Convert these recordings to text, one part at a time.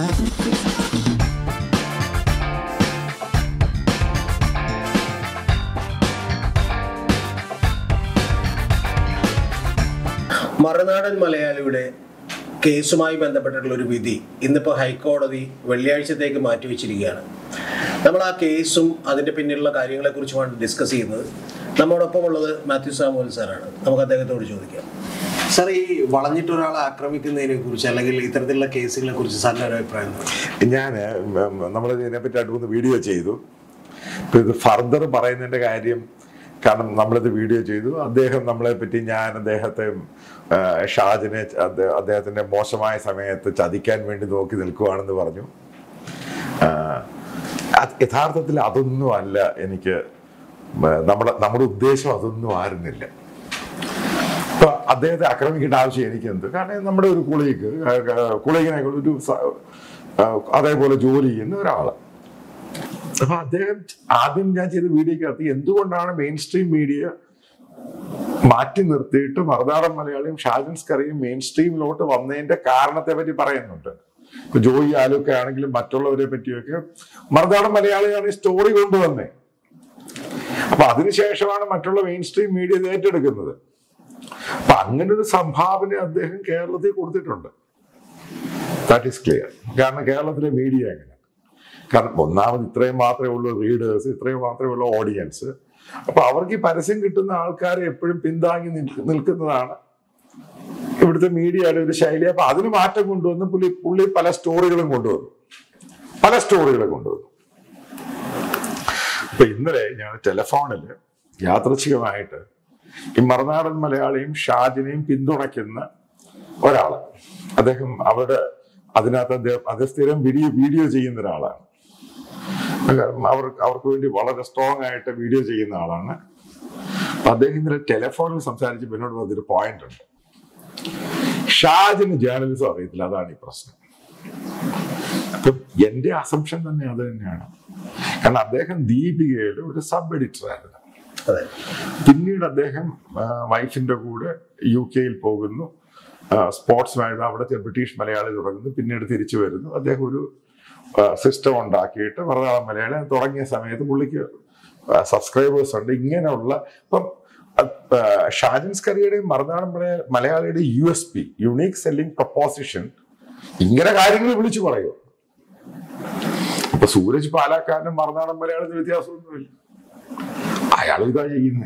മറുനാടൻ മലയാളിയുടെ കേസുമായി ബന്ധപ്പെട്ടിട്ടുള്ള ഒരു വിധി ഇന്നിപ്പോൾ ഹൈക്കോടതി വെള്ളിയാഴ്ചത്തേക്ക് മാറ്റിവെച്ചിരിക്കുകയാണ് നമ്മൾ ആ കേസും അതിൻ്റെ പിന്നിലുള്ള കാര്യങ്ങളെക്കുറിച്ചുമാണ് ഡിസ്കസ് ചെയ്യുന്നത് നമ്മോടൊപ്പം ഉള്ളത് മാത്യു സാമുവൽ സാറാണ് നമുക്ക് അദ്ദേഹത്തോട് ചോദിക്കാം സാർ ഈ വളഞ്ഞിട്ട് ഒരാളെ ആക്രമിക്കുന്നതിനെ കുറിച്ച് അല്ലെങ്കിൽ ഇത്തരത്തിലുള്ള കേസുകളെ കുറിച്ച് സാറിൻ്റെ ഒരു അഭിപ്രായം എന്താണ്? ഞാൻ നമ്മൾ ഇതിനെപ്പറ്റി രണ്ട് മൂന്ന് വീഡിയോ ചെയ്തു ഇപ്പൊ ഇത് ഫർദർ പറയുന്നതിന്റെ കാര്യം കാരണം നമ്മളിത് വീഡിയോ ചെയ്തു അദ്ദേഹം നമ്മളെ പറ്റി ഞാൻ അദ്ദേഹത്തെ ആ, ഷാജിനെ അദ്ദേ- അദ്ദേഹത്തിന്റെ മോശമായ സമയത്ത് ചതിക്കാൻ വേണ്ടി നോക്കി നിൽക്കുവാണെന്ന് പറഞ്ഞു ആ, അത് യഥാർത്ഥത്തിൽ അതൊന്നും അല്ല എനിക്ക് മ- നമ്മുടെ നമ്മുടെ ഉദ്ദേശം അതൊന്നും ആയിരുന്നില്ല ഇപ്പൊ അദ്ദേഹത്തെ ആക്രമിക്കേണ്ട ആവശ്യം എനിക്ക് എന്ത് കാരണം നമ്മുടെ ഒരു കുളിക്ക് കുളികിനെ ഒരു സ- ആ, അതേപോലെ ജോലി ചെയ്യുന്ന ഒരാള് അപ്പൊ അദ്ദേഹം ആദ്യം ഞാൻ ചെയ്ത വീഡിയോക്കകത്ത് എന്തുകൊണ്ടാണ് മെയിൻ സ്ട്രീം മീഡിയ മാറ്റി നിർത്തിയിട്ട് മറുനാടൻ മലയാളിയും ഷാജൻ സ്കറിയും മെയിൻ സ്ട്രീമിലോട്ട് വന്നതിന്റെ കാരണത്തെ പറ്റി പറയുന്നുണ്ട് ഇപ്പൊ ജോയി ആലൊക്കെ ആണെങ്കിലും മറ്റുള്ളവരെ പറ്റിയൊക്കെ മറുനാടൻ മലയാളിയാണ് ഈ സ്റ്റോറി കൊണ്ടുവന്നേ അപ്പൊ അതിനുശേഷമാണ് മറ്റുള്ള മെയിൻ സ്ട്രീം മീഡിയ ഇത് ഏറ്റെടുക്കുന്നത് അപ്പൊ അങ്ങനെ ഒരു സംഭാവന അദ്ദേഹം കേരളത്തിൽ കൊടുത്തിട്ടുണ്ട് ദാറ്റ് ഈസ് ക്ലിയർ കാരണം കേരളത്തിലെ മീഡിയ അങ്ങനെ കാരണം ഒന്നാമത് ഇത്രയും മാത്രമേ ഉള്ളൂ റീഡേഴ്സ് ഇത്രയും മാത്രമേ ഉള്ളൂ ഓഡിയൻസ് അപ്പൊ അവർക്ക് ഈ പരസ്യം കിട്ടുന്ന ആൾക്കാരെ എപ്പോഴും പിന്താങ്ങി നിൽക്ക- നിൽക്കുന്നതാണ് ഇവിടുത്തെ മീഡിയയുടെ ഒരു ശൈലി അപ്പൊ അതിന് മാറ്റം കൊണ്ടുവന്ന് പുള്ളി പുള്ളി പല സ്റ്റോറികളും കൊണ്ടുവന്നു പല സ്റ്റോറികളും കൊണ്ടുവന്നു അപ്പൊ ഇന്നലെ ഞാൻ ടെലഫോണിൽ യാദൃച്ഛികമായിട്ട് ഈ മറുനാടൻ മലയാളിയും ഷാജിനെയും പിന്തുണയ്ക്കുന്ന ഒരാള് അദ്ദേഹം അവരുടെ അതിനകത്ത് അദ്ദേഹം അത് സ്ഥിരം വീഡിയോ വീഡിയോ ചെയ്യുന്ന ഒരാളാണ് അവർ അവർക്ക് വേണ്ടി വളരെ സ്ട്രോങ് ആയിട്ട് വീഡിയോ ചെയ്യുന്ന ആളാണ് അപ്പൊ അദ്ദേഹം ഇന്നലെ ടെലിഫോണിൽ സംസാരിച്ചപ്പോൾ എന്നോട് പറഞ്ഞൊരു പോയിന്റ് ഉണ്ട് ഷാജിന് ജേർണലിസം അറിയത്തില്ല അതാണ് ഈ പ്രശ്നം അപ്പം എന്റെ അസംഷൻ തന്നെ അത് തന്നെയാണ് കാരണം അദ്ദേഹം ദീപികയിൽ ഒരു സബ് എഡിറ്റർ ആയിരുന്നു അതെ പിന്നീട് അദ്ദേഹം ആ, വൈഫിന്റെ കൂടെ യു കെയിൽ പോകുന്നു സ്പോർട്സ്മായിട്ട് അവിടുത്തെ ബ്രിട്ടീഷ് മലയാളി തുടങ്ങുന്നു പിന്നീട് തിരിച്ചു വരുന്നു അദ്ദേഹം ഒരു സിസ്റ്റം ഉണ്ടാക്കിയിട്ട് മലയാളം മലയാളി തുടങ്ങിയ സമയത്ത് പുള്ളിക്ക് സബ്സ്ക്രൈബേഴ്സ് ഉണ്ട് ഇങ്ങനെയുള്ള ഇപ്പം ആ, ഷാജൻ സ്കറിയുടെയും മറുനാടൻ മലയാ- മലയാളിയുടെ U S P unique selling proposition ഇങ്ങനെ കാര്യങ്ങൾ വിളിച്ചു പറയും അപ്പൊ സൂരജ് പാലാക്കാരനും മറുനാടൻ മലയാളത്തിൽ വ്യത്യാസമൊന്നുമില്ല അയാൾ ഇതാ ചെയ്യുന്നേ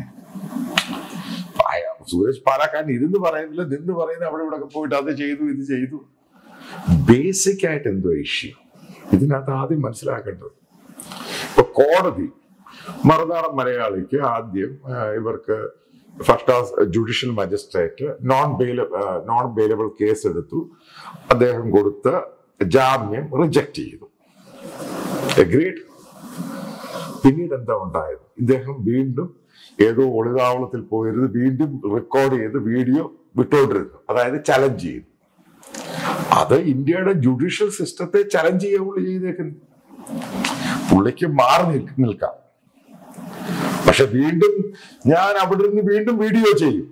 അയാൾ സൂരജ് പാലാക്കാരൻ ഇരുന്ന് പറയുന്നില്ല നിന്ന് പറയുന്ന അവിടെ ഇവിടെ ഒക്കെ പോയിട്ട് അത് ചെയ്തു ഇത് ചെയ്തു ബേസിക് ആയിട്ട് എന്തോ ഇഷ്യൂ ഇതിനകത്ത് ആദ്യം മനസ്സിലാക്കേണ്ടത് ഇപ്പൊ കോടതി മറുനാടൻ മലയാളിക്ക് ആദ്യം ആ, ഇവർക്ക് first class judicial magistrate non bail non bailable case എടുത്തു അദ്ദേഹം കൊടുത്ത ജാമ്യം റിജക്ട് ചെയ്തു എഗ്രീഡ് പിന്നീട് എന്താ ഉണ്ടായത് ഇദ്ദേഹം വീണ്ടും ഏതോ ഒളിതാവളത്തിൽ പോയിരുന്ന് വീണ്ടും റെക്കോർഡ് ചെയ്ത് വീഡിയോ വിട്ടോണ്ടിരുന്നു അതായത് ചലഞ്ച് ചെയ്തു അത് ഇന്ത്യയുടെ ജുഡീഷ്യൽ സിസ്റ്റത്തെ ചലഞ്ച് ചെയ്യുക പുള്ളി ചെയ്തേക്കുന്നു പുള്ളിക്ക് മാറി നിൽ- നിൽക്കാം പക്ഷെ വീണ്ടും ഞാൻ അവിടെ നിന്ന് വീണ്ടും വീഡിയോ ചെയ്യും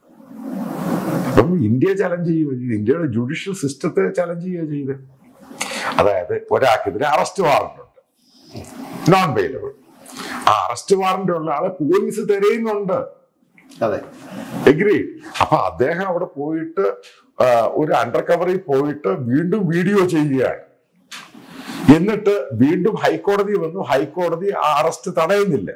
അപ്പം ഇന്ത്യ ചലഞ്ച് ചെയ്യുക ചെയ്ത് ഇന്ത്യയുടെ ജുഡീഷ്യൽ സിസ്റ്റത്തെ ചലഞ്ച് ചെയ്യുക ചെയ്ത് അതായത് ഒരാൾക്കെതിരെ അറസ്റ്റ് വാറണ്ട് ഉണ്ട് നോൺ ബെയിലബിൾ ആ അറസ്റ്റ് വാറന്റ് ഉള്ള ആളെ പോലീസ് തിരയുന്നുണ്ട് അതെ എഗ്രി അപ്പൊ അദ്ദേഹം അവിടെ പോയിട്ട് ആ, ഒരു അണ്ടർ കവറിൽ പോയിട്ട് വീണ്ടും വീഡിയോ ചെയ്യുകയാണ് എന്നിട്ട് വീണ്ടും ഹൈക്കോടതി വന്നു ഹൈക്കോടതി ആ അറസ്റ്റ് തടയുന്നില്ല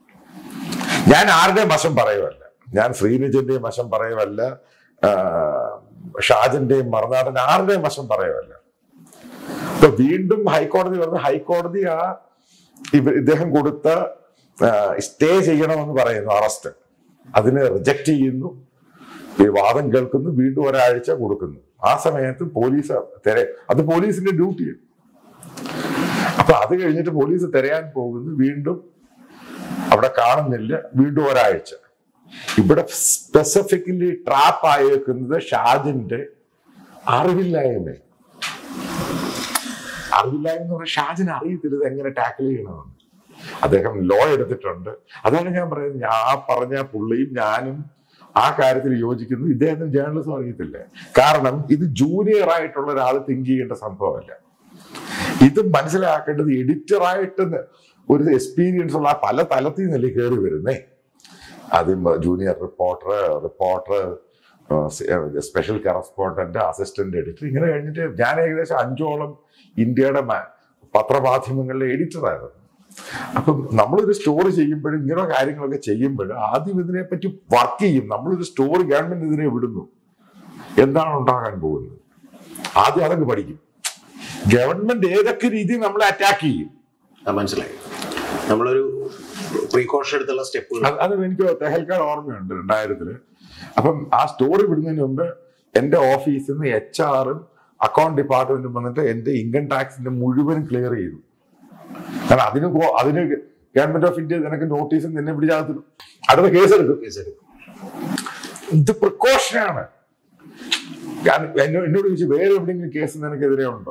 ഞാൻ ആരുടെയും വശം പറയുമല്ല ഞാൻ ശ്രീനിജന്റെയും വശം പറയുമല്ല ആ, ഷാജന്റെയും മറുനാടൻ ആരുടെയും വശം പറയുമല്ല അപ്പൊ വീണ്ടും ഹൈക്കോടതി വന്നു ഹൈക്കോടതി ആ ഇവ ഇദ്ദേഹം കൊടുത്ത സ്റ്റേ ചെയ്യണമെന്ന് പറയുന്നു അറസ്റ്റ് അതിനെ റിജക്ട് ചെയ്യുന്നു ഈ വാദം കേൾക്കുന്നു വീണ്ടും ഒരാഴ്ച കൊടുക്കുന്നു ആ സമയത്ത് പോലീസ് തെര അത് പോലീസിന്റെ ഡ്യൂട്ടിയാണ് അപ്പൊ അത് കഴിഞ്ഞിട്ട് പോലീസ് തിരയാൻ പോകുന്നു വീണ്ടും അവിടെ കാണുന്നില്ല വീണ്ടും ഒരാഴ്ച ഇവിടെ സ്പെസിഫിക്കലി ട്രാപ്പ് ആയേക്കുന്നത് ഷാജിന്റെ അറിവില്ലായ്മ അറിവില്ലായ്മ എന്ന് പറഞ്ഞാൽ ഷാജിന് അറിയത്തില്ല ഇത് എങ്ങനെ ടാക്കിൾ ചെയ്യണമെന്ന് അദ്ദേഹം ലോ എടുത്തിട്ടുണ്ട് അതാണ് ഞാൻ പറയുന്നത് ഞാൻ പറഞ്ഞ പുള്ളിയും ഞാനും ആ കാര്യത്തിൽ യോജിക്കുന്നു ഇദ്ദേഹത്തിന് ജേർണലിസം അറിയത്തില്ല കാരണം ഇത് ജൂനിയർ ആയിട്ടുള്ള ഒരാൾ തിങ്ക് ചെയ്യേണ്ട സംഭവമല്ല ഇത് മനസ്സിലാക്കേണ്ടത് എഡിറ്ററായിട്ട് ഒരു എക്സ്പീരിയൻസ് ഉള്ള പല തലത്തിൽ നിന്നല്ലേ കയറി വരുന്നേ ആദ്യം junior reporter reporter special correspondent assistant editor ഇങ്ങനെ കഴിഞ്ഞിട്ട് ഞാൻ ഏകദേശം അഞ്ചോളം ഇന്ത്യയുടെ മ- പത്രമാധ്യമങ്ങളിലെ എഡിറ്ററായിരുന്നു അപ്പം നമ്മളൊരു സ്റ്റോറി ചെയ്യുമ്പോഴും ഇങ്ങനെ കാര്യങ്ങളൊക്കെ ചെയ്യുമ്പോഴും ആദ്യം ഇതിനെപ്പറ്റി വർക്ക് ചെയ്യും നമ്മളൊരു സ്റ്റോറി ഗവൺമെന്റ് ഇതിനെ വിടുന്നു എന്താണ് ഉണ്ടാകാൻ പോകുന്നത് ആദ്യം അതൊക്കെ പഠിക്കും ഗവൺമെന്റ് ഏതൊക്കെ രീതിയിൽ നമ്മളെ അറ്റാക്ക് ചെയ്യും ആ, മനസ്സിലായി നമ്മളൊരു പ്രീകോഷൻ എടുത്തുള്ള സ്റ്റെപ്പുകൾ അത് അത് എനിക്ക് തെഹൽക്കാട് ഓർമ്മയുണ്ട് രണ്ടായിരത്തില് അപ്പം ആ സ്റ്റോറി വിടുന്നതിന് മുമ്പ് എന്റെ ഓഫീസിൽ നിന്ന് എച്ച് ആറും അക്കൗണ്ട് ഡിപ്പാർട്ട്മെന്റും വന്നിട്ട് എന്റെ ഇൻകം ടാക്സിന്റെ മുഴുവൻ ക്ലിയർ ചെയ്തു കാരണം അതിന് കോ- അതിന് ഗവൺമെന്റ് ഓഫ് ഇന്ത്യ നിനക്ക് നോട്ടീസ് നിന്നെ പിടിച്ചാകത്തില്ല അടുത്ത കേസ് എടുക്കും ഇത് പ്രിക്കോഷനാണ് കാരണം എന്നോ- എന്നോട് ചോദിച്ചു വേറെ എവിടെയെങ്കിലും കേസ് നിനക്കെതിരെ ഉണ്ടോ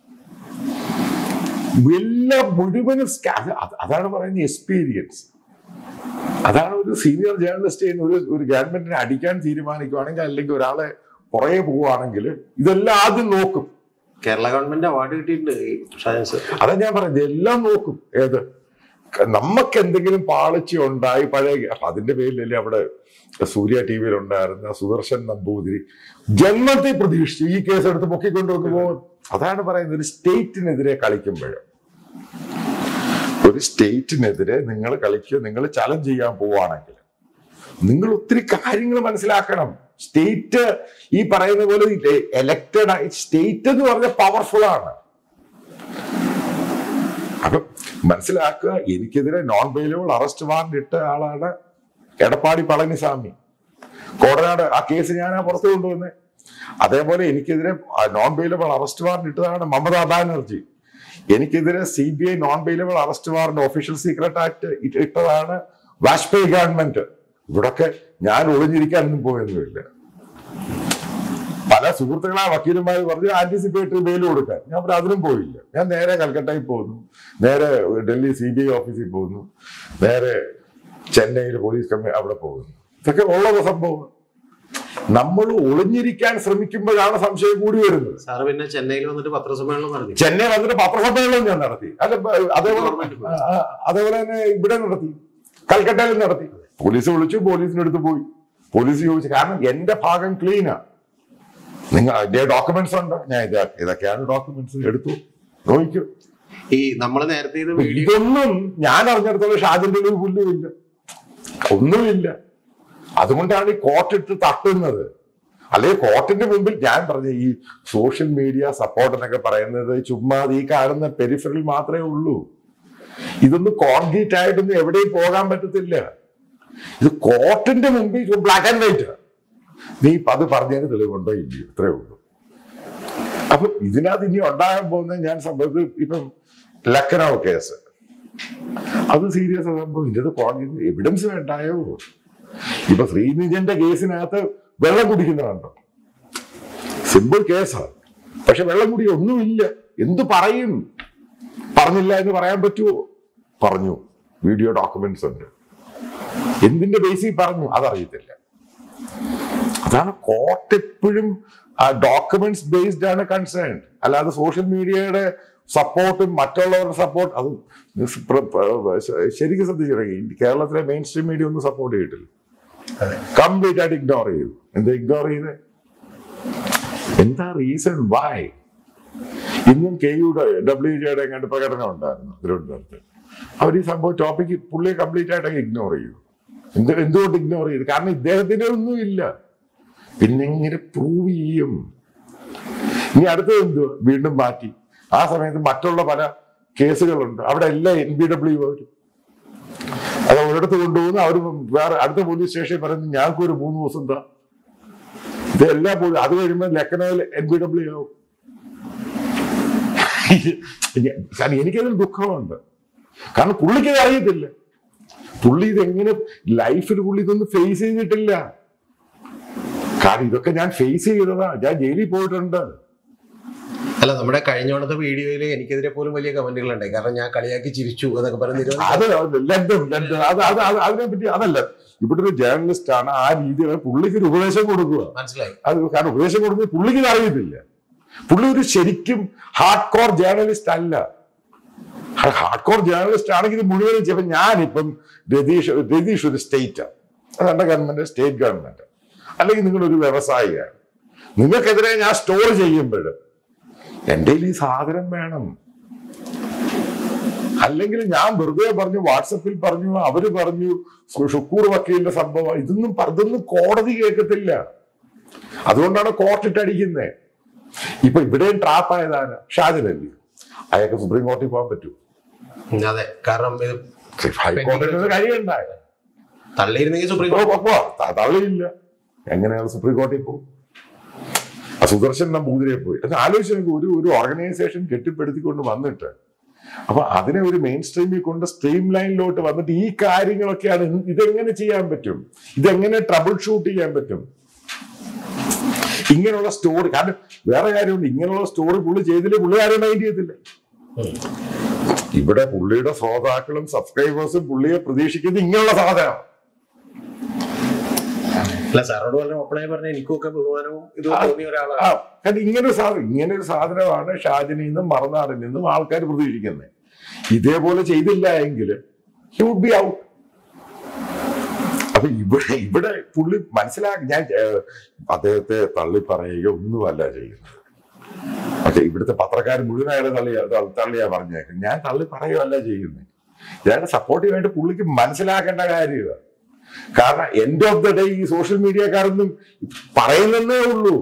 എല്ലാം മുഴുവനും സ്കാ- അത് അതാണ് പറയുന്നത് എക്സ്പീരിയൻസ് അതാണ് ഒരു സീനിയർ ജേർണലിസ്റ്റ് ചെയ്യുന്ന ഒരു ഒരു ഗവൺമെന്റിനെ അടിക്കാൻ തീരുമാനിക്കുവാണെങ്കിൽ അല്ലെങ്കിൽ ഒരാളെ പുറകെ പോവുകയാണെങ്കിൽ ഇതെല്ലാം ആദ്യം നോക്കും കേരള ഗവൺമെന്റ് അവാർഡ് കിട്ടിയിട്ടുണ്ട് ഈ ഷാജൻ സർ അതാ ഞാൻ പറയുന്നത് എല്ലാം നോക്കും ഏത് ക- നമുക്ക് എന്തെങ്കിലും പാളിച്ച ഉണ്ടായി പഴയ അപ്പൊ അതിന്റെ പേരിലല്ലേ അവിടെ സൂര്യ ടി വിയിൽ ഉണ്ടായിരുന്ന സുദർശൻ നമ്പൂതിരി ജന്മത്തെ പ്രതീക്ഷിച്ചു ഈ കേസ് എടുത്ത് പൊക്കിക്കൊണ്ട് നോക്കുമ്പോൾ അതാണ് പറയുന്നത് ഒരു സ്റ്റേറ്റിനെതിരെ കളിക്കുമ്പോൾ ഒരു സ്റ്റേറ്റിനെതിരെ നിങ്ങൾ കളിക്കുക നിങ്ങൾ ചലഞ്ച് ചെയ്യാൻ പോവുകയാണെങ്കിൽ നിങ്ങൾ ഒത്തിരി കാര്യങ്ങൾ മനസ്സിലാക്കണം സ്റ്റേറ്റ് ഈ പറയുന്ന പോലെ എലക്റ്റഡ് സ്റ്റേറ്റ് എന്ന് പറഞ്ഞ പവർഫുൾ ആണ് അപ്പൊ മനസ്സിലാക്കുക എനിക്കെതിരെ നോൺ ബെയിലബിൾ അറസ്റ്റ് വാറന്റ് ഇട്ട ആളാണ് എടപ്പാടി പളനിസ്വാമി കോടനാട് ആ കേസ് ഞാനാ പുറത്തു കൊണ്ടുവന്നേ അതേപോലെ എനിക്കെതിരെ നോൺ ബെയിലബിൾ അറസ്റ്റ് വാറന്റ് ഇട്ടതാണ് മമതാ ബാനർജി എനിക്കെതിരെ C B I non bailable arrest warrant official secret act ഇട്ടതാണ് വാജ്പേയി ഗവൺമെന്റ് ഇവിടൊക്കെ ഞാൻ ഒളിഞ്ഞിരിക്കാനൊന്നും പോയൊന്നുമില്ല പല സുഹൃത്തുക്കളാ വക്കീലന്മാർ പറഞ്ഞു ആന്റിസിപ്പേറ്ററി ബെയിൽ കൊടുക്കാൻ ഞാൻ പറഞ്ഞു അതിനും പോയില്ല ഞാൻ നേരെ കൽക്കട്ടയിൽ പോകുന്നു നേരെ ഡൽഹി സി ബി ഐ ഓഫീസിൽ പോകുന്നു നേരെ ചെന്നൈയിൽ പോലീസ് കമ്മി അവിടെ പോകുന്നു ഇതൊക്കെ ഉള്ള സംഭവം നമ്മൾ ഒളിഞ്ഞിരിക്കാൻ ശ്രമിക്കുമ്പോഴാണ് സംശയം കൂടി വരുന്നത് സാറ് പിന്നെ ചെന്നൈയിൽ വന്നിട്ട് പത്രസമ്മേളനം നടത്തി ചെന്നൈ വന്നിട്ട് പത്രസമ്മേളനം ഞാൻ നടത്തി അല്ല ബ- അതേപോലെ ആ, ആ, അതേപോലെ തന്നെ ഇവിടെ നടത്തി കൽക്കട്ടയിൽ നടത്തി പോലീസ് വിളിച്ചു പോലീസിന്റെ അടുത്ത് പോയി പോലീസ് ചോദിച്ചു കാരണം എന്റെ ഭാഗം ക്ലീനാ നിങ്ങൾ എന്റെ ഡോക്യുമെന്റ്സ് ഉണ്ട് ഞാൻ ഇത് ഇതൊക്കെയാണ് ഡോക്യുമെന്റ്സ് എടുത്തു നോക്കൂ ഈ നമ്മൾ നേരത്തെ ഇത് വീഡിയോ ഇതൊന്നും ഞാൻ അറിഞ്ഞിടത്തോളം ഷാജിന്റെ ഒരു പുല്ലുമില്ല ഒന്നുമില്ല അതുകൊണ്ടാണ് ഈ കോർട്ടിട്ട് തട്ടുന്നത് അല്ലെങ്കിൽ കോർട്ടിന്റെ മുമ്പിൽ ഞാൻ പറഞ്ഞ ഈ സോഷ്യൽ മീഡിയ സപ്പോർട്ട് എന്നൊക്കെ പറയുന്നത് ചുമ്മാ ഈ കാണുന്ന പെരിഫറിൽ മാത്രമേ ഉള്ളൂ ഇതൊന്നും കോൺക്രീറ്റ് ആയിട്ടൊന്നും എവിടെയും പോകാൻ പറ്റത്തില്ല ഇത് കോർട്ടിന്റെ മുമ്പിൽ ബ്ലാക്ക് ആൻഡ് വൈറ്റ് നീ അത് പറഞ്ഞതിന് തെളിവുണ്ടോ ഇല്ലയോ ഇത്രേ ഉള്ളൂ അപ്പൊ ഇതിനകത്ത് ഇനി ഉണ്ടാകാൻ പോകുന്ന ഞാൻ സംഭവത്ത് ഇപ്പം ലക്കനൗ കേസ് അത് സീരിയസ് സംഭവം ഇതിന്റെ കോൺഗ്രസ് എവിഡൻസ് വേണ്ടായോ ഇപ്പൊ ശ്രീനിജന്റെ കേസിനകത്ത് വെള്ളം കുടിക്കുന്നതുണ്ടോ സിമ്പിൾ കേസാണ് പക്ഷെ വെള്ളം കുടി ഒന്നുമില്ല എന്തു പറയും പറഞ്ഞില്ല എന്ന് പറയാൻ പറ്റുമോ പറഞ്ഞു വീഡിയോ ഡോക്യുമെന്റ്സ് ഉണ്ട് എന്തിന്റെ ബേസിൽ പറഞ്ഞു അതറിയത്തില്ല അതാണ് കോർട്ട് എപ്പോഴും ഡോക്യുമെന്റ്സ് ബേസ്ഡ് ആണ് കൺസേൺ അല്ലാതെ സോഷ്യൽ മീഡിയയുടെ സപ്പോർട്ടും മറ്റുള്ളവരുടെ സപ്പോർട്ട് അത് പ്ര- പ്ര- ശരിക്കും ശ്രദ്ധിച്ചിട്ടുണ്ടെങ്കിൽ കേരളത്തിലെ മെയിൻ സ്ട്രീം മീഡിയ ഒന്നും സപ്പോർട്ട് ചെയ്തിട്ടില്ല അതെ കംപ്ലീറ്റ് ആയിട്ട് ഇഗ്നോർ ചെയ്തു എന്താ ഇഗ്നോർ ചെയ്ത് എന്താ റീസൺ വൈ ഇന്നും കെ യുടെ ഡബ്ല്യു ജിയുടെ എങ്ങാണ്ട് പ്രകടനം ഉണ്ടായിരുന്നു തിരുവനന്തപുരത്ത് അവർ ഈ സംഭവം ടോപ്പിക്ക് പുള്ളിയെ കംപ്ലീറ്റ് ആയിട്ട് ഇഗ്നോർ ചെയ്തു എന്ത് എന്തുകൊണ്ട് ഇഗ്നോർ ചെയ്തു കാരണം ഇദ്ദേഹത്തിന്റെ ഒന്നും ഇല്ല പിന്നെ ഇങ്ങനെ പ്രൂവ് ചെയ്യും ഇനി അടുത്തത് എന്തുവാ വീണ്ടും മാറ്റി ആ സമയത്ത് മറ്റുള്ള പല കേസുകളുണ്ട് അവിടെ എല്ലാം എൻ ബി ഡബ്ല്യു വരും അത് ഒരിടത്ത് കൊണ്ടുപോകുന്നു അവർ വേറെ അടുത്ത പോലീസ് സ്റ്റേഷനിൽ പറയുന്നു ഞങ്ങൾക്ക് ഒരു മൂന്ന് ദിവസം എന്താ ഇതെല്ലാം പോയി അത് കഴിയുമ്പോൾ ലക്നൌവിൽ എൻ ബി ഡബ്ല്യു ആവും കാരണം എനിക്കതിൽ ദുഃഖമുണ്ട് കാരണം പുള്ളിക്ക് ഇത് അറിയത്തില്ല പുള്ളി ഇതെങ്ങനെ ലൈഫിൽ പുള്ളി ഇതൊന്നും ഫേസ് ചെയ്തിട്ടില്ല കാരണം ഇതൊക്കെ ഞാൻ ഫേസ് ചെയ്തതാ ഞാൻ ജയിലിൽ പോയിട്ടുണ്ട് അല്ല നമ്മുടെ കഴിഞ്ഞോണത്തെ വീഡിയോയിൽ എനിക്കെതിരെ പോലും വലിയ കമന്റുകൾ ഉണ്ടായി കാരണം ഞാൻ കളിയാക്കി ചിരിച്ചു എന്നൊക്കെ പറഞ്ഞ് നിരവധി അത് ലണ്ടൻ ലണ്ടൻ അത് അത് അത് അതിനെ പറ്റി അതല്ല ഇവിടെ ഒരു ജേർണലിസ്റ്റ് ആണ് ആ രീതിയിൽ പുള്ളിക്ക് ഒരു ഉപദേശം കൊടുക്കുക മനസ്സിലായി അത് കാരണം ഉപദേശം കൊടുക്കുന്നത് പുള്ളിക്ക് ഇത് അറിയത്തില്ല പുള്ളി ഒരു ശരിക്കും ഹാർഡ് കോർ ജേർണലിസ്റ്റ് അല്ല ഹാർഡ് കോർ ജേർണലിസ്റ്റ് ആണെങ്കിൽ ഇത് മുഴുവനും ചെയ്യപ്പം ഞാനിപ്പം രതീഷ് രതീഷ് ഒരു സ്റ്റേറ്റ് അത് എന്റെ ഗവൺമെന്റ് സ്റ്റേറ്റ് ഗവൺമെന്റ് അല്ലെങ്കിൽ നിങ്ങൾ ഒരു വ്യവസായിയാണ് നിങ്ങൾക്കെതിരെ ഞാൻ സ്റ്റോർ ചെയ്യുമ്പോൾ എൻ്റെ കയ്യിൽ ഈ സാധനം വേണം അല്ലെങ്കിൽ ഞാൻ വെറുതെ പറഞ്ഞു വാട്സപ്പിൽ പറഞ്ഞു അവര് പറഞ്ഞു സു- ഷുക്കൂർ വക്കീലിന്റെ സംഭവം ഇതൊന്നും പ- ഇതൊന്നും കോടതി കേൾക്കത്തില്ല അതുകൊണ്ടാണ് കോർട്ടിട്ട് അടിക്കുന്നത് ഇപ്പൊ ഇവിടെയും ട്രാപ്പ് ആയതാണ് ഷാജനല്ലേ അയാൾക്ക് സുപ്രീം കോടതിയിൽ പോകാൻ പറ്റൂ അതെ കാരണം ഇത് ഹൈക്കോടതിയിൽ കഴിയുണ്ടായ തള്ളിയിരുന്നെങ്കിൽ സുപ്രീം ഓ, കോടതി പോ, പോ. ത- തള്ളിയില്ല എങ്ങനെയാണ് സുപ്രീം കോടതിയിൽ പോകും ആ സുദർശൻ നമ്പൂതിരിയെ പോയി അത് ആലോചിച്ച് നോക്കൂ ഒരു ഒരു ഓർഗനൈസേഷൻ കെട്ടിപ്പടുത്തിക്കൊണ്ട് വന്നിട്ട് അപ്പൊ അതിനെ ഒരു മെയിൻ സ്ട്രീമിൽ കൊണ്ട് സ്ട്രീം ലൈനിലോട്ട് വന്നിട്ട് ഈ കാര്യങ്ങളൊക്കെയാണ് ഇന്ന് ഇതെങ്ങനെ ചെയ്യാൻ പറ്റും ഇതെങ്ങനെ ട്രബിൾ ഷൂട്ട് ചെയ്യാൻ പറ്റും ഇങ്ങനെയുള്ള സ്റ്റോറി കാരണം വേറെ കാര്യമുണ്ട് ഇങ്ങനെയുള്ള സ്റ്റോറി പുള്ളി ചെയ്തില്ലേ പുള്ളി ആരും മൈൻഡ് ചെയ്യത്തില്ല ഇവിടെ പുള്ളിയുടെ ശ്രോതാക്കളും സബ്സ്ക്രൈബേഴ്സും പുള്ളിയെ പ്രതീക്ഷിക്കുന്നത് ഇങ്ങനെയുള്ള സാധനം അല്ല സാറോട് വളരെ ഓപ്പണായി പറഞ്ഞ എനിക്കൊക്കെ ബഹുമാനവും ഇത് തോന്നിയ ഒരാളാണ് ആ, കാരണം ഇങ്ങനെ ഒരു സാധനം ഇങ്ങനെ ഒരു സാധനമാണ് ഷാജിനിൽ നിന്നും മറുനാടിൽ നിന്നും ആൾക്കാർ പ്രതീക്ഷിക്കുന്നത് ഇതേപോലെ ചെയ്തില്ല എങ്കിൽ ഹി വുഡ് ബി ഔട്ട് അപ്പൊ ഇവിടെ ഇവിടെ പുള്ളി മനസ്സിലാക്കി ഞാൻ ഏഹ്, അദ്ദേഹത്തെ തള്ളി പറയുക ഒന്നുമല്ല ചെയ്യുന്നത് പക്ഷെ ഇവിടുത്തെ പത്രക്കാർ മുഴുവൻ അയാളെ തള്ളിയാ തള്ളി- തള്ളിയാ പറഞ്ഞേക്കും ഞാൻ തള്ളി പറയുകയല്ല ചെയ്യുന്നത് ഞാൻ സപ്പോർട്ടീവായിട്ട് പുള്ളിക്ക് മനസ്സിലാക്കേണ്ട കാര്യമാണ് കാരണം എൻഡ് ഓഫ് ദ ഡേ ഈ സോഷ്യൽ മീഡിയക്കാരൊന്നും പറയുന്നതേ ഉള്ളൂ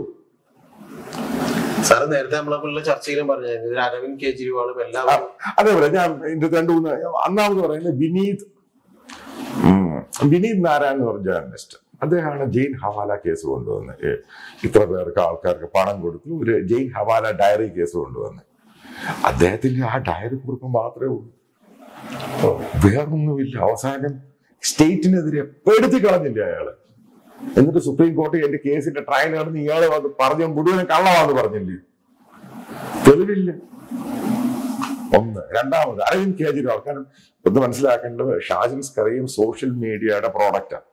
സാറ് നേരത്തെ നമ്മളെ ചർച്ചയിലും പറഞ്ഞായിരുന്നു ഇതിൽ അരവിന്ദ് കെജ്രിവാളും എല്ലാവരും അതേപോലെ ഞാൻ ഇതിന്റെ രണ്ട് മൂന്ന് ഒന്നാമത് പറയുന്നത് വിനീത് ഉം, വിനീത് നാരായൺ എന്ന് പറഞ്ഞ ജേർണലിസ്റ്റ് അദ്ദേഹമാണ് ജെയിൻ ഹവാല കേസ് കൊണ്ടുവന്നത് ഏ, ഇത്ര പേർക്ക് ആൾക്കാർക്ക് പണം കൊടുത്തു ഒരു ജെയിൻ ഹവാല ഡയറി കേസ് കൊണ്ടുവന്ന് അദ്ദേഹത്തിന്റെ ആ ഡയറി കുറിപ്പ് മാത്രമേ ഉള്ളൂ വേറൊന്നുമില്ല അവസാനം സ്റ്റേറ്റിനെതിരെ പെടുത്തി കളഞ്ഞില്ല അയാള് എന്നിട്ട് സുപ്രീം കോടതി എന്റെ കേസിന്റെ ട്രയൽ നടന്ന് ഇയാളെ വന്ന് പറഞ്ഞ മുഴുവൻ കള്ളമാണെന്ന് പറഞ്ഞില്ലേ തെളിവില്ല ഒന്ന് രണ്ടാമത് അരവിന്ദ് കെജ്രിവാൾ കാരണം ഒന്ന് മനസ്സിലാക്കേണ്ടത് ഷാജിൻ സ്കറിയും സോഷ്യൽ മീഡിയയുടെ പ്രോഡക്റ്റാണ്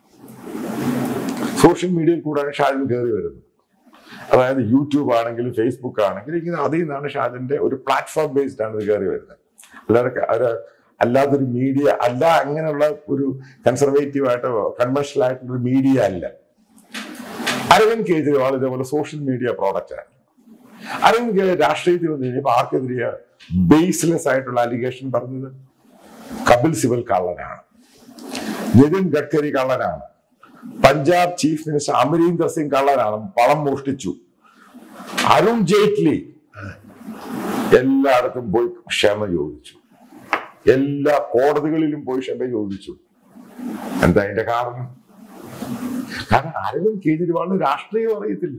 സോഷ്യൽ മീഡിയയിൽ കൂടെയാണ് ഷാജിൻ കയറി വരുന്നത് അതായത് യൂട്യൂബ് ആണെങ്കിലും ഫേസ്ബുക്ക് ആണെങ്കിലും ഇങ്ങനെ അതിൽ നിന്നാണ് ഷാജിന്റെ ഒരു പ്ലാറ്റ്ഫോം ബേസ്ഡ് ആണ് ഇത് കയറി വരുന്നത് അല്ലാതെ ക- ഒരു അല്ലാതൊരു മീഡിയ അല്ല അങ്ങനെയുള്ള ഒരു കൺസർവേറ്റീവ് ആയിട്ടോ കൺവെൻഷണൽ ആയിട്ടുള്ള ഒരു മീഡിയ അല്ല അരവിന്ദ് കെജ്രിവാൾ ഇതേപോലെ സോഷ്യൽ മീഡിയ പ്രോഡക്റ്റ് ആണ് അരവിന്ദ് കെ- രാഷ്ട്രീയത്തിൽ വന്നു കഴിഞ്ഞപ്പോൾ ആർക്കെതിരെയാ ബേസ്ലെസ് ആയിട്ടുള്ള അലിഗേഷൻ പറഞ്ഞത് കപിൽ സിബൽ കള്ളനാണ് നിതിൻ ഗഡ്കരി കള്ളനാണ് പഞ്ചാബ് ചീഫ് മിനിസ്റ്റർ അമരീന്ദർ സിംഗ് കള്ളനാണ് പണം മോഷ്ടിച്ചു അരുൺ ജെയ്റ്റ്ലി എല്ലായിടത്തും പോയി ക്ഷമ ചോദിച്ചു എല്ലാ കോടതികളിലും പോയി ക്ഷമ ചോദിച്ചു എന്താ അതിന്റെ കാരണം കാരണം അരവിന്ദ് കെജ്രിവാളിന് രാഷ്ട്രീയം അറിയത്തില്ല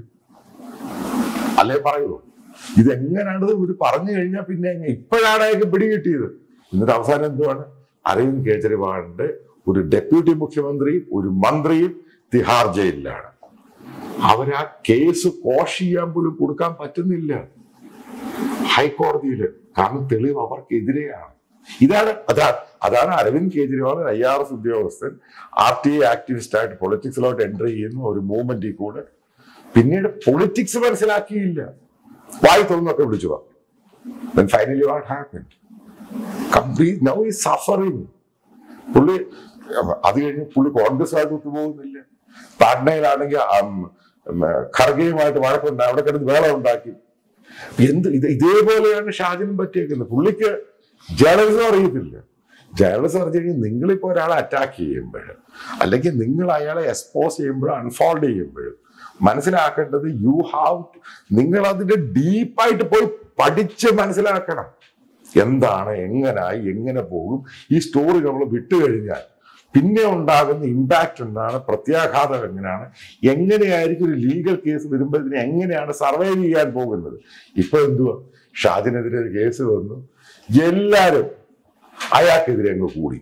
അല്ലേ പറയൂ ഇതെങ്ങനെയാണ് ഇത് പറഞ്ഞു കഴിഞ്ഞാൽ പിന്നെ എങ്ങനെ? ഇപ്പോഴാണ് അയാൾക്ക് പിടികിട്ടിയത് എന്നിട്ട് അവസാനം എന്തുവാണ് അരവിന്ദ് കെജ്രിവാളിന്റെ ഒരു ഡെപ്യൂട്ടി മുഖ്യമന്ത്രിയും ഒരു മന്ത്രിയും തിഹാർ ജയിലിലാണ് അവരാ കേസ് കോഷ് ചെയ്യാൻ പോലും കൊടുക്കാൻ പറ്റുന്നില്ല ഹൈക്കോടതിയിൽ കാരണം തെളിവ് അവർക്കെതിരെയാണ് ഇതാണ് അതാ അതാണ് Arvind Kejriwal I R S ഉദ്യോഗസ്ഥൻ ആർ ടി ഐ ആക്ടിവിസ്റ്റ് ആയിട്ട് പൊളിറ്റിക്സിലോട്ട് എൻട്രി ചെയ്യുന്ന ഒരു മൂവ്മെന്റിൽ കൂടെ പിന്നീട് പൊളിറ്റിക്സ് മനസ്സിലാക്കിയില്ല വായി തുറന്നൊക്കെ വിളിച്ചു പറഞ്ഞു finally what happen complete now ഈ സഫറിങ് പുള്ളി അത് കഴിഞ്ഞ് പുള്ളി കോൺഗ്രസ്സുമായിട്ട് ഒത്തുപോകുന്നില്ല പാട്നയിലാണെങ്കിൽ ഖർഗയുമായിട്ട് വഴക്കുണ്ട് അവിടെ കിടന്ന് വേള ഉണ്ടാക്കി എന്ത് ഇത് ഇതേപോലെയാണ് ഷാജിനും പറ്റിയേക്കുന്നത് പുള്ളിക്ക് ജേർണലിസം അറിയത്തില്ല ജേർണലിസം അറിഞ്ഞു കഴിഞ്ഞാൽ നിങ്ങളിപ്പോ ഒരാളെ അറ്റാക്ക് ചെയ്യുമ്പോൾ അല്ലെങ്കിൽ നിങ്ങൾ അയാളെ എക്സ്പോസ് ചെയ്യുമ്പോൾ അൺഫോൾഡ് ചെയ്യുമ്പോൾ മനസ്സിലാക്കേണ്ടത് യു ഹാവ് നിങ്ങൾ അതിന്റെ ഡീപ്പായിട്ട് പോയി പഠിച്ച് മനസ്സിലാക്കണം എന്താണ് എങ്ങനായി എങ്ങനെ പോകും ഈ സ്റ്റോറി നമ്മൾ വിട്ടുകഴിഞ്ഞാൽ പിന്നെ ഉണ്ടാകുന്ന ഇമ്പാക്റ്റ് എന്താണ് പ്രത്യാഘാതം എങ്ങനെയാണ് എങ്ങനെയായിരിക്കും ഒരു ലീഗൽ കേസ് വരുമ്പോൾ ഇതിനെ എങ്ങനെയാണ് സർവൈവ് ചെയ്യാൻ പോകുന്നത് ഇപ്പൊ എന്തുവാ ഷാജിനെതിരെ ഒരു കേസ് വന്നു എല്ലാരും അയാൾക്കെതിരെ അങ്ങ് കൂടി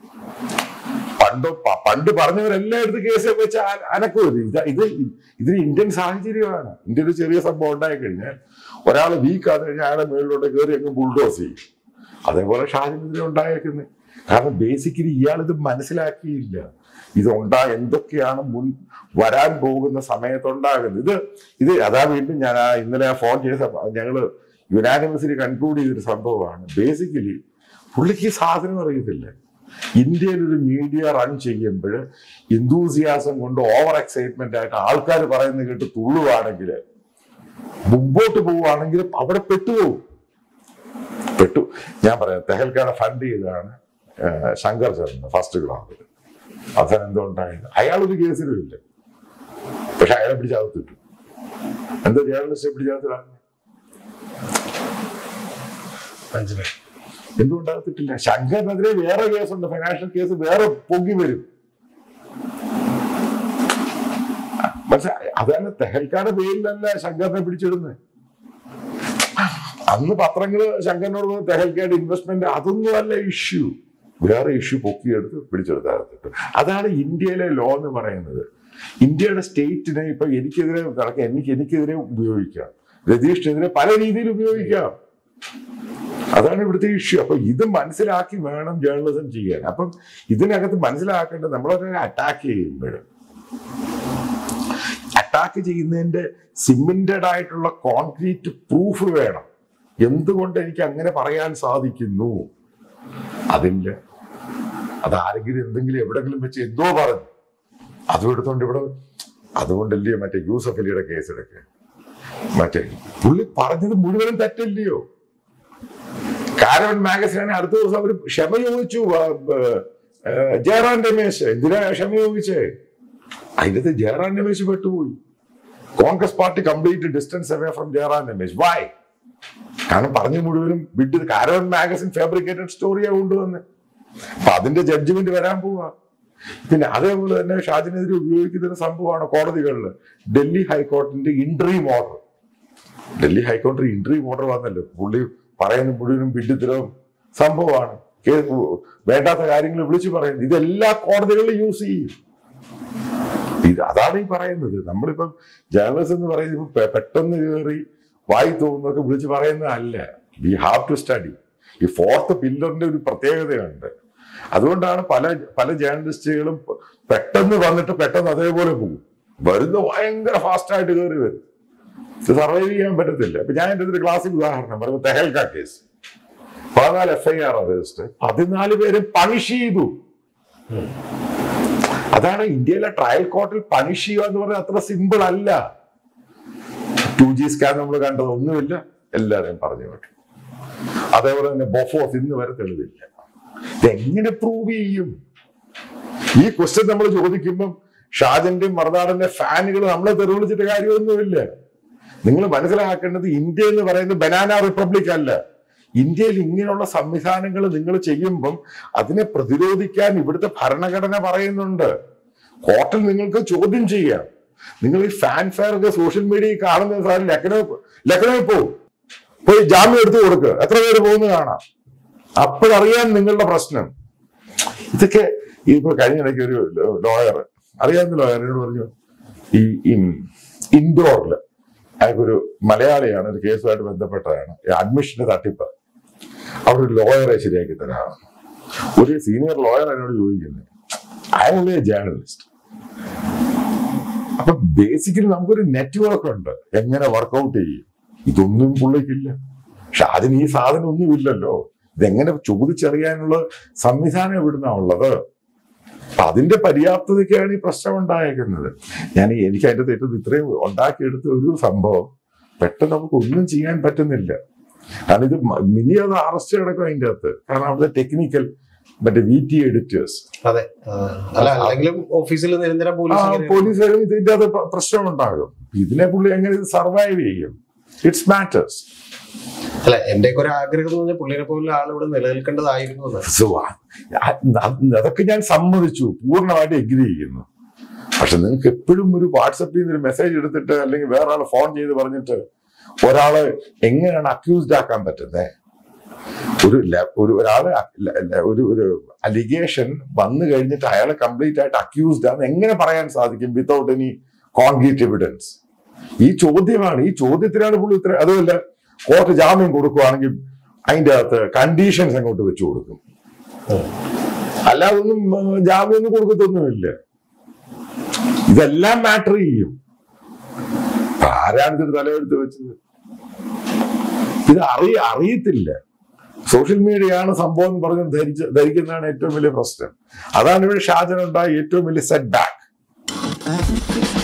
പണ്ട് പ- പണ്ട് പറഞ്ഞവരെല്ലായിടത്തും കേസ് വെച്ച് അ- അനക്കുമില്ല ഇത് ഇത് ഇതിന് ഇന്ത്യൻ സാഹചര്യമാണ് ഇന്ത്യയിൽ ഒരു ചെറിയ സംഭവം ഉണ്ടായി കഴിഞ്ഞാൽ ഒരാൾ വീക്ക് ആണെന്ന് കഴിഞ്ഞാൽ അയാളെ മേളിലോട്ട് കയറി അങ്ങ് ബുൾഡോസ് ചെയ്യും അതേപോലെ ഷാജിനെതിരെ ഉണ്ടായേക്കുന്നത് കാരണം ബേസിക്കലി ഇയാൾ ഇത് മനസ്സിലാക്കിയില്ല ഇതുണ്ടാ എന്തൊക്കെയാണ് മുൻ വരാൻ പോകുന്ന സമയത്തുണ്ടാകുന്നത് ഇത് ഇത് അതാ വീണ്ടും ഞാൻ ആ ഇന്നലെ ആ ഫോൺ ചെയ്ത സമ- ഞങ്ങള് യുനാനിമസിൽ കൺക്ലൂഡ് ചെയ്തൊരു സംഭവമാണ് ബേസിക്കലി പുള്ളിക്ക് ഈ സാധനം അറിയത്തില്ല ഇന്ത്യയിൽ ഒരു മീഡിയ റൺ ചെയ്യുമ്പോൾ ഇന്തൂസിയാസം കൊണ്ട് ഓവർ എക്സൈറ്റ്മെന്റ് ആയിട്ട് ആൾക്കാർ പറയുന്നത് കേട്ട് തുള്ളുവാണെങ്കിൽ മുമ്പോട്ട് പോവുകയാണെങ്കിൽ അവിടെ പെട്ടുപോകും പെട്ടു ഞാൻ പറയാം തെഹൽക്കാടെ ഫണ്ട് ചെയ്തതാണ് ആ, ശങ്കർ ചേർന്ന് ഫസ്റ്റ് ക്ലാസ്സിൽ അവസാനം എന്തുകൊണ്ടായത് അയാളൊരു കേസിലും ഇല്ല പക്ഷെ അയാളെ പിടിച്ചകത്തിട്ടു എന്താ ജേർണലിസ്റ്റ് പിടിച്ചകത്തിടാൻ മനസ്സിലായി എന്തുകൊണ്ടാകത്തിട്ടില്ല ശങ്കറിനെതിരെ വേറെ കേസുണ്ട് ഫൈനാൻഷ്യൽ കേസ് വേറെ പൊങ്ങി വരും മനസ്സിലായി അതാണ് തെഹൽക്കാരുടെ പേരിലല്ല ശങ്കറിനെ പിടിച്ചിടുന്നത് അന്ന് പത്രങ്ങള് ശങ്കറിനോട് പറഞ്ഞ തെഹൽക്കാട് ഇൻവെസ്റ്റ്മെന്റ് അതൊന്നും അല്ല ഇഷ്യൂ വേറെ ഇഷ്യൂ പൊക്കിയെടുത്ത് പിടിച്ചെടുത്താകത്തിട്ട് അതാണ് ഇന്ത്യയിലെ ലോ എന്ന് പറയുന്നത് ഇന്ത്യയുടെ സ്റ്റേറ്റിനെ ഇപ്പൊ എനിക്കെതിരെ നടക്കാം എനിക്ക് എനിക്കെതിരെ ഉപയോഗിക്കാം രതീഷിനെതിരെ പല രീതിയിൽ ഉപയോഗിക്കാം അതാണ് ഇവിടുത്തെ ഇഷ്യൂ അപ്പൊ ഇത് മനസ്സിലാക്കി വേണം ജേർണലിസം ചെയ്യാൻ അപ്പം ഇതിനകത്ത് മനസ്സിലാക്കേണ്ടത് നമ്മളൊക്കെ അറ്റാക്ക് ചെയ്യുമ്പോഴും അറ്റാക്ക് ചെയ്യുന്നതിന്റെ സിമെന്റഡ് ആയിട്ടുള്ള കോൺക്രീറ്റ് പ്രൂഫ് വേണം എന്തുകൊണ്ട് എനിക്ക് അങ്ങനെ പറയാൻ സാധിക്കുന്നു അതില്ല അത് ആരെങ്കിലും എന്തെങ്കിലും എവിടെങ്കിലും വെച്ച് എന്തോ പറഞ്ഞു അതും എടുത്തോണ്ട് ഇവിടെ അതുകൊണ്ടല്ലയോ മറ്റേ യൂസഫ് അലിയുടെ കേസ് എടുക്കുക മറ്റേ പുള്ളി പറഞ്ഞത് മുഴുവനും തെറ്റല്ലയോ കാരവൻ മാഗസിനാണ് അടുത്ത ദിവസം അവർ ക്ഷമ ചോദിച്ചു ആ, ആ, ജയറാം രമേശ് എന്തിനാ ക്ഷമ ചോദിച്ചേ അതിനകത്ത് ജയറാം രമേശ് പെട്ടുപോയി Congress party complete distance away from Jairam Ramesh why കാരണം പറഞ്ഞു മുഴുവനും വിട്ട് കാരവൻ മാഗസിൻ ഫാബ്രിക്കേറ്റഡ് സ്റ്റോറിയാ കൊണ്ടുവന്ന് അപ്പൊ അതിന്റെ ജഡ്ജ്മെന്റ് വരാൻ പോവാ പിന്നെ അതേപോലെ തന്നെ ഷാജിനെതിരെ ഉപയോഗിക്കുന്ന ഒരു സംഭവമാണ് കോടതികളിൽ ഡൽഹി ഹൈക്കോടതിന്റെ ഇൻട്രീം ഓർഡർ ഡൽഹി ഹൈക്കോടതി ഇൻട്രീം ഓർഡർ വന്നല്ലോ പുള്ളി പറയുന്ന മുഴുവനും വിഡ്ഢിത്തരവും സംഭവമാണ് കേ- വേണ്ടാത്ത കാര്യങ്ങൾ വിളിച്ചു പറയുന്നത് ഇതെല്ലാ കോടതികളിലും യൂസ് ചെയ്യും ഇത് അതാണ് ഈ പറയുന്നത് നമ്മളിപ്പം ജേർണലിസം എന്ന് പറയുന്നത് ഇപ്പൊ പെ- പെട്ടെന്ന് കയറി വായി തോന്നുന്നൊക്കെ വിളിച്ച് പറയുന്നതല്ല വി ഹാവ് ടു സ്റ്റഡി ഈ ഫോർത്ത് പില്ലറിന്റെ ഒരു പ്രത്യേകതയുണ്ട് അതുകൊണ്ടാണ് പല പല ജേർണലിസ്റ്റുകളും പെ- പെട്ടെന്ന് വന്നിട്ട് പെട്ടെന്ന് അതേപോലെ പോകും വരുന്ന ഭയങ്കര ഫാസ്റ്റ് ആയിട്ട് കയറി വരും ഇത് സർവൈവ് ചെയ്യാൻ പറ്റത്തില്ല അപ്പൊ ഞാൻ എൻ്റെ ഒരു ക്ലാസ്സിക് ഉദാഹരണം പറയുമ്പോൾ തെഹൽക്ക കേസ് പതിനാല് എഫ് ഐ ആർ രജിസ്റ്റർ പതിനാല് പേരെ പണിഷ് ചെയ്തു അതാണ് ഇന്ത്യയിലെ ട്രയൽ കോർട്ടിൽ പണിഷ് ചെയ്യുക എന്ന് പറയുന്നത് അത്ര സിമ്പിൾ അല്ല ടു ജി സ്കാൻ നമ്മൾ കണ്ടത് ഒന്നുമില്ല എല്ലാവരെയും പറഞ്ഞു വിട്ടു അതേപോലെ തന്നെ ബൊഫോസ് ഇന്ന് വരെ തെളിവില്ല ഇതെങ്ങനെ പ്രൂവ് ചെയ്യും ഈ ക്വസ്റ്റ്യൻ നമ്മൾ ചോദിക്കുമ്പം ഷാജന്റെയും മറുനാടന്റെ ഫാനുകൾ നമ്മളെ തെറിവിളിച്ചിട്ട് കാര്യമൊന്നുമില്ല നിങ്ങൾ മനസ്സിലാക്കേണ്ടത് ഇന്ത്യ എന്ന് പറയുന്നത് ബനാന റിപ്പബ്ലിക് അല്ല ഇന്ത്യയിൽ ഇങ്ങനെയുള്ള സംവിധാനങ്ങൾ നിങ്ങൾ ചെയ്യുമ്പം അതിനെ പ്രതിരോധിക്കാൻ ഇവിടുത്തെ ഭരണഘടന പറയുന്നുണ്ട് കോർട്ടിൽ നിങ്ങൾക്ക് ചോദ്യം ചെയ്യാം നിങ്ങൾ ഈ ഫാൻ ഫെയർ ഒക്കെ സോഷ്യൽ മീഡിയയിൽ കാണുന്ന സാധനം ലക്നൗ ലക്നൌയിൽ പോകും പോയി ജാമ്യം എടുത്തു കൊടുക്കുക എത്ര പേര് പോകുന്നു കാണാം അപ്പോഴറിയാൻ നിങ്ങളുടെ പ്രശ്നം ഇതൊക്കെ ഈ ഇപ്പൊ കഴിഞ്ഞ ഇടയ്ക്ക് ഒരു ലോയർ അറിയാവുന്ന ലോയറിനോട് പറഞ്ഞു ഈ ഇൻഡോറിൽ അയാൾക്കൊരു മലയാളിയാണ് ഒരു കേസുമായിട്ട് ബന്ധപ്പെട്ടതാണ് അഡ്മിഷന്റെ തട്ടിപ്പ് അവിടെ ഒരു ലോയറെ ശരിയാക്കി തരാം ഒരു സീനിയർ ലോയർ എന്നോട് ചോദിക്കുന്നത് അയാളുടെ ജേർണലിസ്റ്റ് അപ്പൊ ബേസിക്കലി നമുക്കൊരു നെറ്റ്വർക്ക് ഉണ്ട് എങ്ങനെ വർക്കൗട്ട് ചെയ്യും ഇതൊന്നും പുള്ളിക്കില്ല പക്ഷെ അതിന് ഈ സാധനം ഒന്നുമില്ലല്ലോ ഇതെങ്ങനെ ചോദിച്ചറിയാനുള്ള സംവിധാനം എവിടുന്നാ ഉള്ളത് അപ്പൊ അതിന്റെ പര്യാപ്തതയ്ക്കാണ് ഈ പ്രശ്നം ഉണ്ടായേക്കുന്നത് ഞാൻ ഈ- എനിക്ക് അതിന്റെ തെറ്റത് ഇത്രയും ഉണ്ടാക്കിയെടുത്ത ഒരു സംഭവം പെട്ടെന്ന് നമുക്ക് ഒന്നും ചെയ്യാൻ പറ്റുന്നില്ല കാരണം ഇത് മ- മിനി അത് അറസ്റ്റ് കിടക്കും അതിന്റെ അകത്ത് കാരണം അവിടുത്തെ ടെക്നിക്കൽ മറ്റേ വി ടി എഡിറ്റേഴ്സ് അതെ ആ, അല്ല അല്ലെങ്കിലും ഓഫീസിൽ നിരന്തരം പോലീസ് ഇങ്ങനെ- പോലീസുകാരും ഇതിന്റെ അത് പ്രശ്നം ഉണ്ടാകും ഇതിനെ പുള്ളി എങ്ങനെ ഇത് സർവൈവ് ചെയ്യും ഇറ്റ്സ് മാറ്റേഴ്സ് അല്ല എന്റെ ഒക്കെ ഒരു ആഗ്രഹം എന്ന് പറഞ്ഞാൽ പുള്ളിനെ പോലുള്ള ആൾ ഇവിടെ നിലനിൽക്കേണ്ടതായിരുന്നു എന്ന് സോ അതൊക്കെ ഞാൻ സമ്മതിച്ചു പൂർണ്ണമായിട്ട് എഗ്രി ചെയ്യുന്നു പക്ഷെ നിങ്ങൾക്ക് എപ്പോഴും ഒരു വാട്സപ്പിൽ നിന്ന് ഒരു മെസ്സേജ് എടുത്തിട്ട് അല്ലെങ്കിൽ വേറെ ആൾ ഫോൺ ചെയ്ത് പറഞ്ഞിട്ട് ഒരാളെ എങ്ങനെയാണ് അക്യൂസ്ഡ് ആക്കാൻ പറ്റുന്നത് ഒരു ല- ഒരു ഒരാള് ല- ല- ഒരു ഒരു അലിഗേഷൻ വന്നു കഴിഞ്ഞിട്ട് അയാളെ കംപ്ലീറ്റ് ആയിട്ട് അക്യൂസ്ഡ് ആണെന്ന് എങ്ങനെ പറയാൻ സാധിക്കും വിത്തൗട്ട് എനി കോൺക്രീറ്റ് എവിഡൻസ് ഈ ചോദ്യമാണ് ഈ ചോദ്യത്തിനാണ് പുള്ളി ഉത്തരം അതുമല്ല കോർട്ട് ജാമ്യം കൊടുക്കുവാണെങ്കിൽ അതിന്റെ അകത്ത് കണ്ടീഷൻസ് അങ്ങോട്ട് വെച്ചു കൊടുക്കും അല്ലാതെ ഒന്നും ആ, ജാമ്യമൊന്നും കൊടുക്കത്തൊന്നുമില്ല ഇതെല്ലാം മാറ്റർ ചെയ്യും ഇപ്പൊ ആരാണ് ഇതിന് തലയെടുത്ത് വെച്ചത് ഇത് അറിയ അറിയത്തില്ല സോഷ്യൽ മീഡിയയാണ് സംഭവം എന്ന് പറഞ്ഞ് ധരിച്ച് ധരിക്കുന്നതാണ് ഏറ്റവും വലിയ പ്രശ്നം അതാണ് ഇവിടെ ഷാജനുണ്ടായ ഏറ്റവും വലിയ സെറ്റ് ബാക്ക്